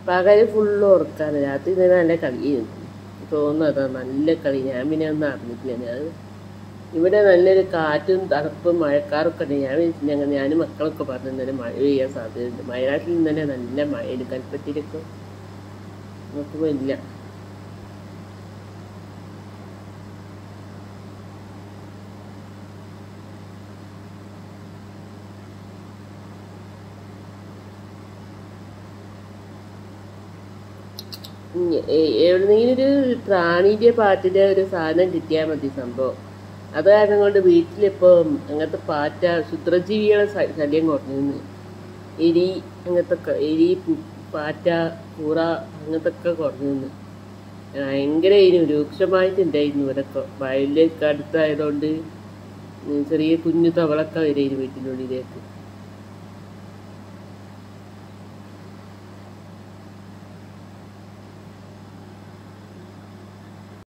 പകല് ഫുള്ള് ഉറക്കാണ് രാത്രി തന്നെ നല്ല കളി തോന്നുന്നതാ നല്ല കളി ഞാൻ പിന്നെ ഒന്നും അറിഞ്ഞിട്ടില്ല ഞാൻ ഇവിടെ നല്ലൊരു കാറ്റും തണുപ്പും മഴക്കാറൊക്കെ ഉണ്ട് ഞാൻ വിചാരിച്ചു ഞങ്ങൾ ഞാനും മക്കളൊക്കെ പറഞ്ഞു ഇന്നലെ മഴ പെയ്യാൻ സാധ്യതയുണ്ട് വയനാട്ടിൽ ഇന്നലെ നല്ല മഴയുണ്ട് കൽപ്പറ്റയിലൊക്കെ നോക്കുമ്പോൾ ഇല്ല എവിടെന്നെങ്കിലും ഒരു പ്രാണീന്റെ പാട്ടിന്റെ ഒരു സാധനം കിട്ടിയാൽ മതി സംഭവം അത് കാരണം കൊണ്ട് വീട്ടിലിപ്പോൾ അങ്ങനത്തെ പാറ്റ ക്ഷുദ്രജീവികളെ ശ- ശല്യം കുറഞ്ഞു എലി അങ്ങനത്തെ ഒക്കെ എലി പു- പാറ്റ കൂറ അങ്ങനത്തെ ഒക്കെ കുറഞ്ഞു ഭയങ്കര ഇതിന് രൂക്ഷമായിട്ടുണ്ടായിരുന്നു ഇവരൊക്കെ വയലിലേക്ക് അടുത്തായതുകൊണ്ട് ഉം ചെറിയ കുഞ്ഞു തവളൊക്കെ വരും വീട്ടിനുള്ളിലേക്ക്